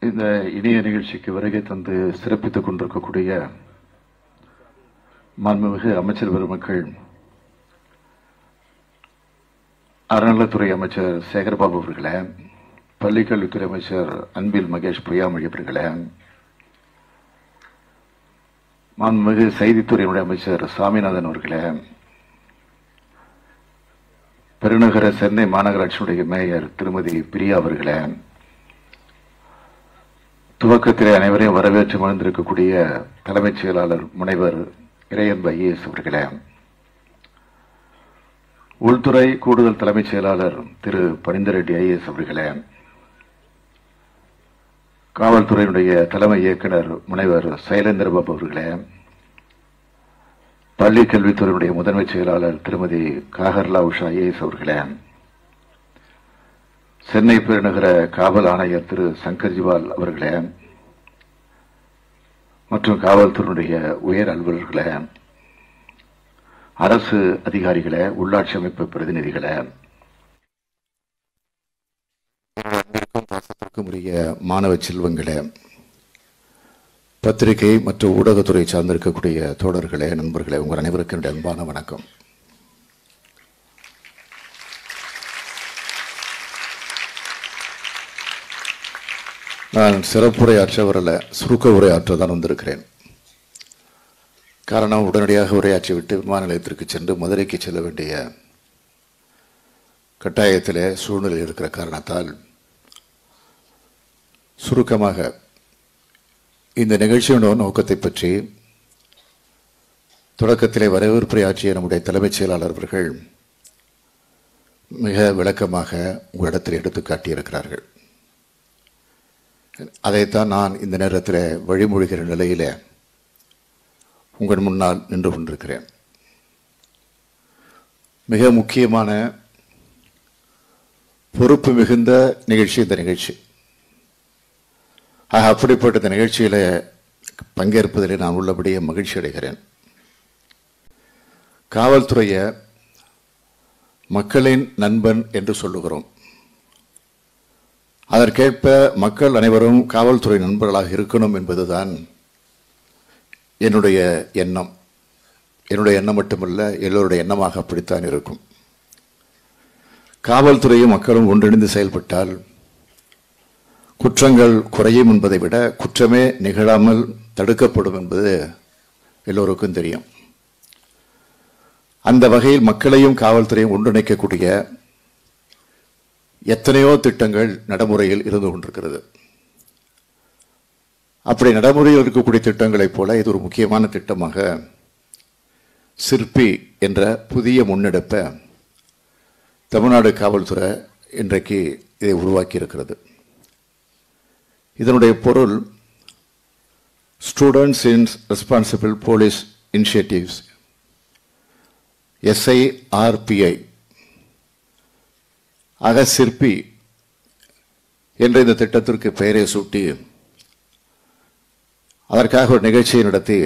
இந்த இனிய நிகழ்ச்சிக்கு வருகை தந்து சிறப்பித்துக் கொண்டிருக்கக்கூடிய மாண்புமிகு அமைச்சர் பெருமக்கள் அறநிலைத்துறை அமைச்சர் சேகர்பாபு அவர்களே பள்ளிக்கல்வித்துறை அமைச்சர் அன்பில் மகேஷ் பொய்யாமொழி அவர்களே மாண்புமிகு செய்தித்துறையினுடைய அமைச்சர் சாமிநாதன் அவர்களே பெருநகர சென்னை மாநகராட்சியுடைய மேயர் திருமதி பிரியா அவர்களே துவக்கத்திலே அனைவரையும் வரவேற்று மகிழ்ந்திருக்கக்கூடிய தலைமைச் செயலாளர் முனைவர் இறையன்பு ஐஏஎஸ் அவர்களே உள்துறை கூடுதல் தலைமைச் செயலாளர் திரு பனிந்தரெட்டி ஐஏஎஸ் அவர்களே காவல்துறையினுடைய தலைமை இயக்குனர் முனைவர் சைலேந்திரபாபு அவர்களே பள்ளி கல்வித்துறையினுடைய முதன்மை செயலாளர் திருமதி காகர்லா உஷா ஐஏஎஸ் அவர்களே சென்னை பெருநகர காவல் ஆணையர் திரு சங்கர் ஜிவால் அவர்களே மற்றும் காவல்துறையினுடைய உயர் அலுவலர்களே அரசு அதிகாரிகளே உள்ளாட்சி அமைப்பு பிரதிநிதிகளே அன்பிற்கும் பாசத்திற்கும் உரிய மாணவ செல்வங்களே பத்திரிகை மற்றும் ஊடகத்துறை சார்ந்திருக்கக்கூடிய தோழர்களே நண்பர்களே உங்கள் அனைவருக்கும் என்னுடைய அன்பான வணக்கம் நான் சிறப்புரையாற்ற வரல சுருக்க உரையாற்ற தான் வந்திருக்கிறேன் காரணம் உடனடியாக உரையாற்றிவிட்டு விமான நிலையத்திற்கு சென்று மதுரைக்கு செல்ல வேண்டிய கட்டாயத்திலே சூழ்நிலை இருக்கிற காரணத்தால் சுருக்கமாக இந்த நிகழ்ச்சியோட நோக்கத்தை பற்றி தொடக்கத்திலே வரவேற்புரையாற்றிய நம்முடைய தலைமைச் செயலாளர் அவர்கள் மிக விளக்கமாக உங்களிடத்தில் எடுத்து காட்டியிருக்கிறார்கள் அதைத்தான் நான் இந்த நேரத்தில் வழிமொழிகிற நிலையில உங்கள் முன்னால் நின்று கொண்டிருக்கிறேன் மிக முக்கியமான பொறுப்பு மிகுந்த நிகழ்ச்சி இந்த நிகழ்ச்சி ஆக அப்படிப்பட்ட இந்த நிகழ்ச்சியில பங்கேற்பதில் நான் உள்ளபடியே மகிழ்ச்சி அடைகிறேன் காவல்துறையை மக்களின் நண்பன் என்று சொல்லுகிறோம் அதற்கேற்ப மக்கள் அனைவரும் காவல்துறை நண்பர்களாக இருக்கணும் என்பதுதான் என்னுடைய எண்ணம் என்னுடைய எண்ணம் மட்டுமல்ல எல்லோருடைய எண்ணமாக அப்படித்தான் இருக்கும் காவல்துறையும் மக்களும் ஒன்றிணைந்து செயல்பட்டால் குற்றங்கள் குறையும் என்பதை விட குற்றமே நிகழாமல் தடுக்கப்படும் என்பது எல்லோருக்கும் தெரியும் அந்த வகையில் மக்களையும் காவல்துறையும் ஒன்றிணைக்கக்கூடிய எத்தனையோ திட்டங்கள் நடைமுறையில் இருந்து கொண்டிருக்கிறது அப்படி நடைமுறையில் இருக்கக்கூடிய திட்டங்களைப் போல இது ஒரு முக்கியமான திட்டமாக சிற்பி என்ற புதிய முன்னெடுப்பை தமிழ்நாடு காவல்துறை இன்றைக்கு இதை உருவாக்கி இருக்கிறது இதனுடைய பொருள் students in responsible police initiatives SIRPI ஆக சிற்பி என்ற இந்த திட்டத்திற்கு பெயரை சூட்டி அதற்காக ஒரு நிகழ்ச்சியை நடத்தி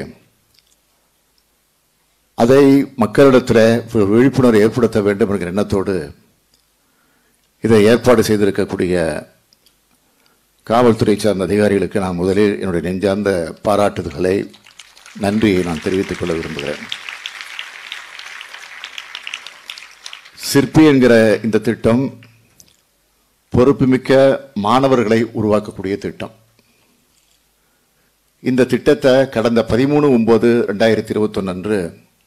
அதை மக்களிடத்தில் விழிப்புணர்வு ஏற்படுத்த வேண்டும் என்கிற எண்ணத்தோடு இதை ஏற்பாடு செய்திருக்கக்கூடிய காவல்துறை சார்ந்த அதிகாரிகளுக்கு நான் முதலில் என்னுடைய நெஞ்சார்ந்த பாராட்டுதல்களை நன்றியை நான் தெரிவித்துக் கொள்ள விரும்புகிறேன் சிற்பி என்கிற இந்த திட்டம் பொறுப்புமிக்க மாணவர்களை உருவாக்கக்கூடிய திட்டம் இந்த திட்டத்தை கடந்த பதிமூணு ஒன்பது ரெண்டாயிரத்தி இருபத்தொன்னு அன்று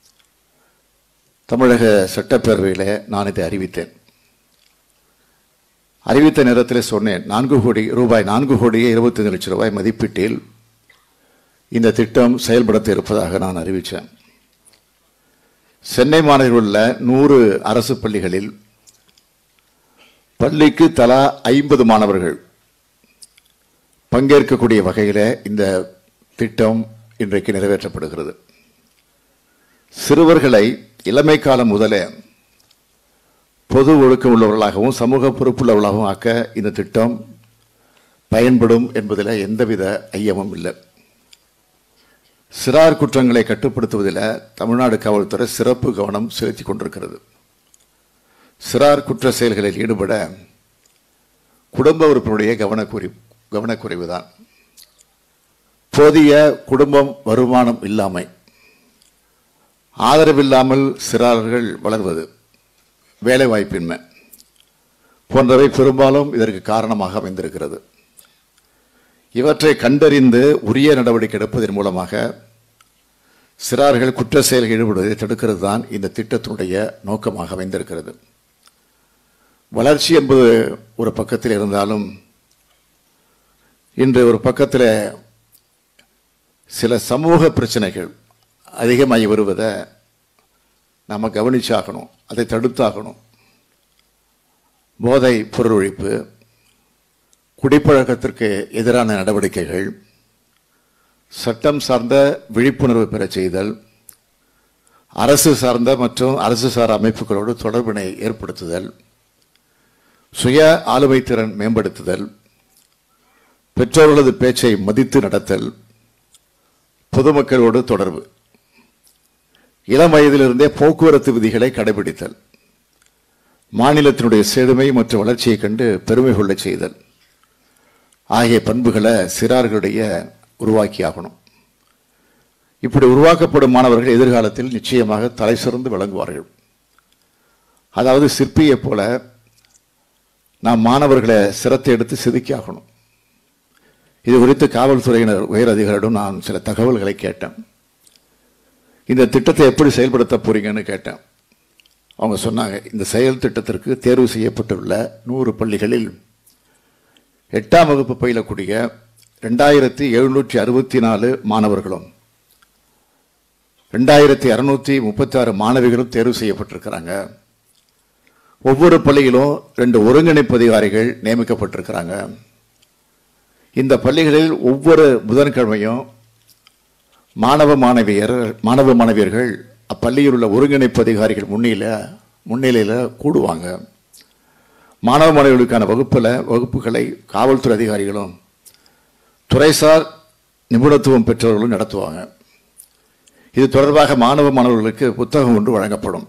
தமிழக சட்டப்பேரவையில் நான் இதை அறிவித்தேன் அறிவித்த நேரத்தில் சொன்னேன் நான்கு கோடி ரூபாய் நான்கு கோடியே இருபத்தஞ்சு லட்சம் ரூபாய் மதிப்பீட்டில் இந்த திட்டம் செயல்படுத்த இருப்பதாக நான் அறிவித்தேன் சென்னை மாநகரில் உள்ள நூறு அரசு பள்ளிகளில் பள்ளிக்கு தலா ஐம்பது மாணவர்கள் பங்கேற்கக்கூடிய வகையில் இந்த திட்டம் இன்றைக்கு நிறைவேற்றப்படுகிறது சிறுவர்களை இளமை காலம் முதலே பொது ஒழுக்கம் உள்ளவர்களாகவும் சமூக பொறுப்புள்ளவர்களாகவும் ஆக்க இந்த திட்டம் பயன்படும் என்பதில் எந்தவித ஐயமும் இல்லை சிறார் குற்றங்களை கட்டுப்படுத்துவதில் தமிழ்நாடு காவல்துறை சிறப்பு கவனம் செலுத்தி கொண்டிருக்கிறது சிறார் குற்ற செயல்களில் ஈடுபட குடும்ப உறுப்பினுடைய கவனக்குறி கவனக்குறைவுதான் போதிய குடும்பம் வருமானம் இல்லாமை ஆதரவில்லாமல் சிறார்கள் வளர்வது வேலைவாய்ப்பின்மை போன்றவை பெரும்பாலும் இதற்கு காரணமாக அமைந்திருக்கிறது இவற்றை கண்டறிந்து உரிய நடவடிக்கை எடுப்பதன் மூலமாக சிறார்கள் குற்ற செயல்கள் ஈடுபடுவதை தடுக்கிறது தான் இந்த திட்டத்தினுடைய நோக்கமாக அமைந்திருக்கிறது வளர்ச்சி என்பது ஒரு பக்கத்தில் இருந்தாலும் இன்று ஒரு பக்கத்தில் சில சமூக பிரச்சனைகள் அதிகமாகி வருவதை நாம் கவனிச்சாகணும் அதை தடுத்தாகணும் போதை பொருள் ஒழிப்பு குடிப்பழக்கத்திற்கு எதிரான நடவடிக்கைகள் சட்டம் சார்ந்த விழிப்புணர்வு பெறச் செய்தல் அரசு சார்ந்த மற்றும் அரசு சார் அமைப்புகளோடு தொடர்பினை ஏற்படுத்துதல் சுய ஆளுமை திறன் மேம்படுத்துதல் பெற்றோர்களது பேச்சை மதித்து நடத்தல் பொதுமக்களோடு தொடர்பு இளம் வயதிலிருந்தே போக்குவரத்து விதிகளை கடைபிடித்தல் மாநிலத்தினுடைய செழுமை மற்றும் வளர்ச்சியை கண்டு பெருமை கொள்ளச் செய்தல் ஆகிய பண்புகளை சிறார்களுடைய உருவாக்கியாகணும் இப்படி உருவாக்கப்படும் மாணவர்கள் எதிர்காலத்தில் நிச்சயமாக தலை சிறந்து விளங்குவார்கள் அதாவது சிற்பியைப் போல நாம் மாணவர்களை சிரத்தை எடுத்து செதுக்கியாகணும் இது குறித்து காவல்துறையினர் உயர் அதிகாரிடம் நான் சில தகவல்களை கேட்டேன் இந்த திட்டத்தை எப்படி செயல்படுத்த போறீங்கன்னு கேட்டேன் அவங்க சொன்னாங்க இந்த செயல் திட்டத்திற்கு தேர்வு செய்யப்பட்டுள்ள நூறு பள்ளிகளில் எட்டாம் வகுப்பு பயிலக்கூடிய ரெண்டாயிரத்தி எழுநூற்றி அறுபத்தி நாலு மாணவர்களும் ரெண்டாயிரத்தி அறுநூத்தி முப்பத்தி ஆறு மாணவிகளும் தேர்வு செய்யப்பட்டிருக்கிறாங்க ஒவ்வொரு பள்ளியிலும் ரெண்டு ஒருங்கிணைப்பு அதிகாரிகள் நியமிக்கப்பட்டிருக்கிறாங்க இந்த பள்ளிகளில் ஒவ்வொரு புதன்கிழமையும் மாணவ மாணவியர் மாணவ மாணவியர்கள் அப்பள்ளியில் உள்ள ஒருங்கிணைப்பு அதிகாரிகள் முன்னில முன்னிலையில் கூடுவாங்க மாணவ மாணவிகளுக்கான வகுப்பில் வகுப்புகளை காவல்துறை அதிகாரிகளும் துறைசார் நிபுணத்துவம் பெற்றவர்களும் நடத்துவாங்க இது தொடர்பாக மாணவ மாணவர்களுக்கு புத்தகம் ஒன்று வழங்கப்படும்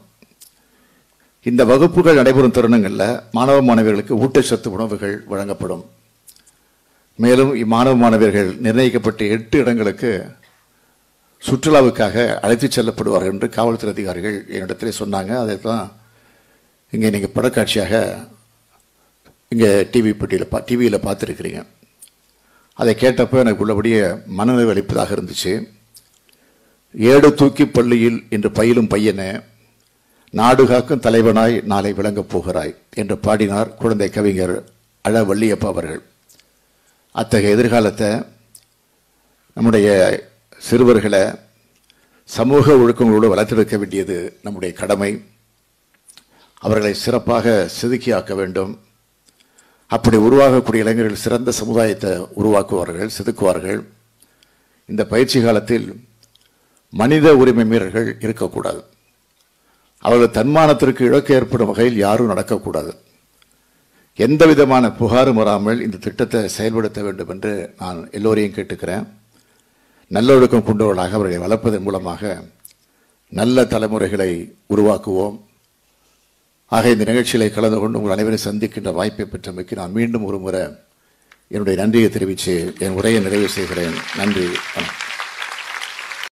இந்த வகுப்புகள் நடைபெறும் தருணங்களில் மாணவ மாணவியர்களுக்கு ஊட்டச்சத்து உணவுகள் வழங்கப்படும் மேலும் இம்மாணவ மாணவியர்கள் நிர்ணயிக்கப்பட்ட எட்டு இடங்களுக்கு சுற்றுலாவுக்காக அழைத்துச் செல்லப்படுவார்கள் என்று காவல்துறை அதிகாரிகள் என்னிடத்தில் சொன்னாங்க அதை தான் இங்கே நீங்கள் படக்காட்சியாக இங்கே டிவி பெட்டியில் பா டிவியில் பார்த்துருக்கிறீங்க அதை கேட்டப்போ எனக்கு உள்ளபடியே மனநிலை அளிப்பதாக இருந்துச்சு ஏடு தூக்கி பள்ளியில் இன்று பயிலும் பையனே நாடு காக்கும் தலைவனாய் நாளை விளங்கப் போகிறாய் என்று பாடினார் குழந்தை கவிஞர் அழ வள்ளியப்பா அவர்கள் அத்தகைய எதிர்காலத்தை நம்முடைய சிறுவர்களை சமூக ஒழுக்கங்களோடு வளர்த்தெடுக்க வேண்டியது நம்முடைய கடமை அவர்களை சிறப்பாக செதுக்கியாக்க வேண்டும் அப்படி உருவாகக்கூடிய இளைஞர்கள் சிறந்த சமுதாயத்தை உருவாக்குவார்கள் செதுக்குவார்கள் இந்த பயிற்சி காலத்தில் மனித உரிமை மீறல்கள் இருக்கக்கூடாது அவர்கள் தன்மானத்திற்கு இழக்க ஏற்படும் வகையில் யாரும் நடக்கக்கூடாது எந்த விதமான புகாரும் வராமல் இந்த திட்டத்தை செயல்படுத்த வேண்டும் என்று நான் எல்லோரையும் கேட்டுக்கிறேன் நல்லொழுக்கம் கொண்டவர்களாக அவர்களை வளர்ப்பதன் மூலமாக நல்ல தலைமுறைகளை உருவாக்குவோம் ஆக இந்த நிகழ்ச்சிகளை கலந்து கொண்டு உங்கள் அனைவரையும் சந்திக்கின்ற வாய்ப்பை பெற்றமைக்கு நான் மீண்டும் ஒரு முறை என்னுடைய நன்றியை தெரிவித்து என் உரையை நிறைவு செய்கிறேன் நன்றி வணக்கம்